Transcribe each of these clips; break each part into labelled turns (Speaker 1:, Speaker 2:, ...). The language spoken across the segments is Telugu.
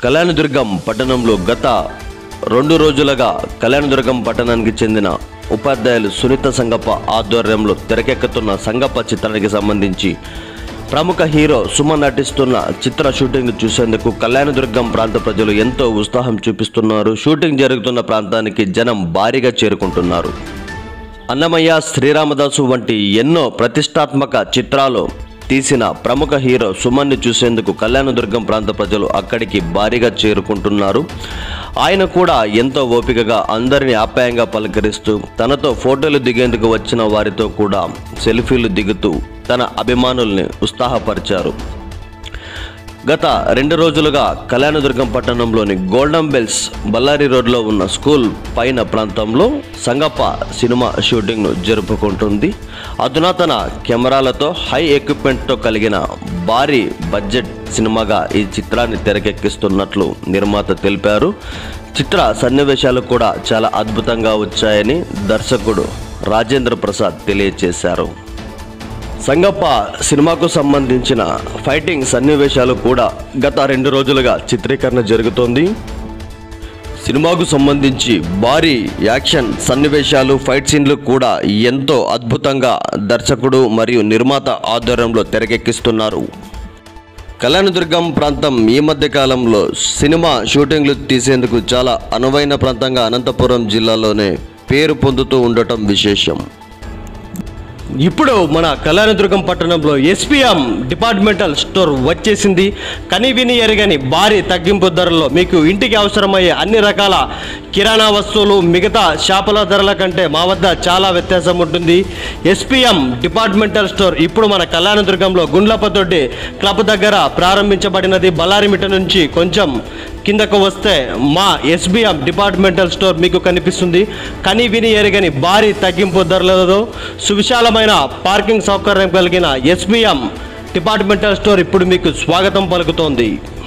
Speaker 1: కళ్యాణదుర్గం పట్టణంలో గత రెండు రోజులుగా కళ్యాణదుర్గం పట్టణానికి చెందిన ఉపాధ్యాయులు సునీత సంగప్ప ఆధ్వర్యంలో తెరకెక్కుతున్న సంగప్ప చిత్రానికి సంబంధించి ప్రముఖ హీరో సుమ నటిస్తున్న చిత్ర షూటింగ్ చూసేందుకు కళ్యాణదుర్గం ప్రాంత ప్రజలు ఎంతో ఉత్సాహం చూపిస్తున్నారు షూటింగ్ జరుగుతున్న ప్రాంతానికి జనం భారీగా చేరుకుంటున్నారు అన్నమయ్య శ్రీరామదాసు వంటి ఎన్నో ప్రతిష్టాత్మక చిత్రాలు తీసిన ప్రముఖ హీరో సుమన్ని చూసేందుకు కళ్యాణదుర్గం ప్రాంత ప్రజలు అక్కడికి భారీగా చేరుకుంటున్నారు ఆయన కూడా ఎంతో ఓపికగా అందరిని ఆప్యాయంగా పలకరిస్తూ తనతో ఫోటోలు దిగేందుకు వచ్చిన వారితో కూడా సెల్ఫీలు దిగుతూ తన అభిమానుల్ని ఉత్సాహపరిచారు గత రెండు రోజులుగా కళ్యాణదుర్గం పట్టణంలోని గోల్డెన్ బెల్స్ బళ్ళారి రోడ్లో ఉన్న స్కూల్ పైన ప్రాంతంలో సంగప్ప సినిమా షూటింగ్ను జరుపుకుంటుంది అధునాతన కెమెరాలతో హై ఎక్విప్మెంట్తో కలిగిన భారీ బడ్జెట్ సినిమాగా ఈ చిత్రాన్ని తెరకెక్కిస్తున్నట్లు నిర్మాత తెలిపారు చిత్ర సన్నివేశాలు కూడా చాలా అద్భుతంగా వచ్చాయని దర్శకుడు రాజేంద్ర ప్రసాద్ తెలియజేశారు సంగప్ప సినిమాకు సంబంధించిన ఫైటింగ్ సన్నివేశాలు కూడా గత రెండు రోజులుగా చిత్రీకరణ జరుగుతోంది సినిమాకు సంబంధించి భారీ యాక్షన్ సన్నివేశాలు ఫైట్ సీన్లు కూడా ఎంతో అద్భుతంగా దర్శకుడు మరియు నిర్మాత ఆధ్వర్యంలో తెరకెక్కిస్తున్నారు కళ్యాణదుర్గం ప్రాంతం ఈ మధ్య కాలంలో సినిమా షూటింగ్లు తీసేందుకు చాలా అనువైన ప్రాంతంగా అనంతపురం జిల్లాలోనే పేరు పొందుతూ ఉండటం విశేషం ఇప్పుడు మన కళ్యాణదుర్గం పట్టణంలో ఎస్పీఎం డిపార్ట్మెంటల్ స్టోర్ వచ్చేసింది కని విని ఎరగని భారీ తగ్గింపు ధరల్లో మీకు ఇంటికి అవసరమయ్యే అన్ని రకాల కిరాణా వస్తువులు మిగతా షాపుల ధరల కంటే మా వద్ద చాలా వ్యత్యాసం ఉంటుంది ఎస్పీఎం డిపార్ట్మెంటల్ స్టోర్ ఇప్పుడు మన కళ్యాణదుర్గంలో గుండ్లపతోటి క్లబ్ దగ్గర ప్రారంభించబడినది బళ్ళారిమిట నుంచి కొంచెం కిందకు వస్తే మా ఎస్బిఎం డిపార్ట్మెంటల్ స్టోర్ మీకు కనిపిస్తుంది కని విని ఎరగని భారీ తగ్గింపు ధరలతో సువిశాలమైన పార్కింగ్ సౌకర్యం కలిగిన ఎస్బిఎం డిపార్ట్మెంటల్ స్టోర్ ఇప్పుడు మీకు స్వాగతం పలుకుతోంది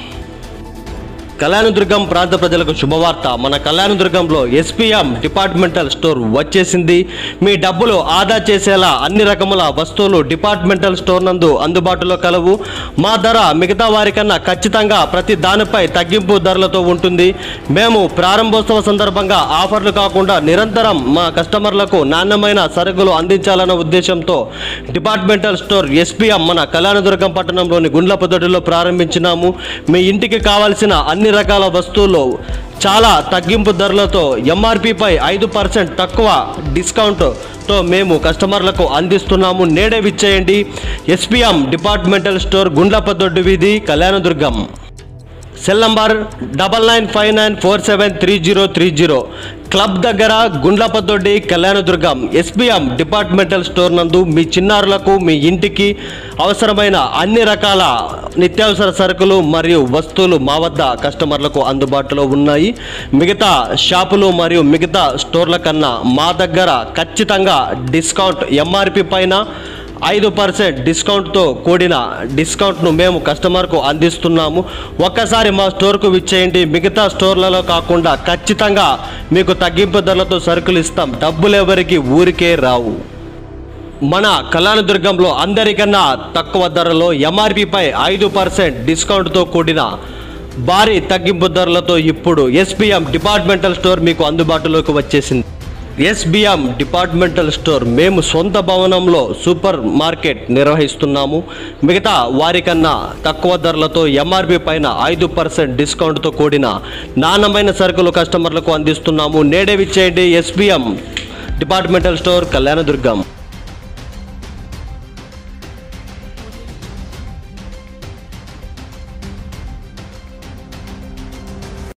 Speaker 1: కళ్యాణదుర్గం ప్రాంత ప్రజలకు శుభవార్త మన కళ్యాణదుర్గంలో ఎస్పీఎం డిపార్ట్మెంటల్ స్టోర్ వచ్చేసింది మీ డబ్బులు ఆదా చేసేలా అన్ని రకముల వస్తువులు డిపార్ట్మెంటల్ స్టోర్ నందు అందుబాటులో కలవు మా ధర మిగతా వారికన్నా ఖచ్చితంగా ప్రతి దానిపై తగ్గింపు ధరలతో ఉంటుంది మేము ప్రారంభోత్సవ సందర్భంగా ఆఫర్లు కాకుండా నిరంతరం మా కస్టమర్లకు నాణ్యమైన సరుకులు అందించాలన్న ఉద్దేశంతో డిపార్ట్మెంటల్ స్టోర్ ఎస్పీఎం మన కళ్యాణదుర్గం పట్టణంలోని గుండ్లపదొడిలో ప్రారంభించినాము మీ ఇంటికి కావాల్సిన అన్ని రకాల వస్తువులు చాలా తగ్గింపు ధరలతో ఎంఆర్పిపై ఐదు పర్సెంట్ తక్కువ డిస్కౌంట్తో మేము కస్టమర్లకు అందిస్తున్నాము నేడే విచ్చేయండి ఎస్పీఎం డిపార్ట్మెంటల్ స్టోర్ గుండ్లపదొడ్డు వీధి Kalyanadurgam cell number double nine five nine four seven three zero three zero club దగ్గర Gundlapadoddi Kalyanadurgam SBM departmental store నందు మీ చిన్నారులకు మీ ఇంటికి అవసరమైన అన్ని రకాల నిత్యావసర సరుకులు మరియు వస్తువులు మా వద్ద కస్టమర్లకు అందుబాటులో ఉన్నాయి మిగతా షాపులు మరియు మిగతా స్టోర్ల కన్నా మా దగ్గర ఖచ్చితంగా డిస్కౌంట్ ఎంఆర్పి పైన ఐదు పర్సెంట్ డిస్కౌంట్తో కూడిన డిస్కౌంట్ను మేము కస్టమర్కు అందిస్తున్నాము ఒక్కసారి మా స్టోర్కు విచ్చేయండి మిగతా స్టోర్లలో కాకుండా ఖచ్చితంగా మీకు తగ్గింపు ధరలతో సరుకులు ఇస్తాం డబ్బులు ఎవరికి ఊరికే రావు మన కళ్యాణదుర్గంలో అందరికన్నా తక్కువ ధరలో ఎంఆర్పిపై ఐదు పర్సెంట్ డిస్కౌంట్తో కూడిన భారీ తగ్గింపు ధరలతో ఇప్పుడు ఎస్బిఎం డిపార్ట్మెంటల్ స్టోర్ మీకు అందుబాటులోకి వచ్చేసింది ఎస్బిఎం డిపార్ట్మెంటల్ స్టోర్ మేము సొంత భవనంలో సూపర్ మార్కెట్ నిర్వహిస్తున్నాము మిగతా వారికన్నా తక్కువ ధరలతో ఎంఆర్పి పైన ఐదు పర్సెంట్ డిస్కౌంట్తో కూడిన నాణ్యమైన సరుకులు కస్టమర్లకు అందిస్తున్నాము నేడే విచ్చేయండి ఎస్బిఎం డిపార్ట్మెంటల్ స్టోర్ కళ్యాణదుర్గం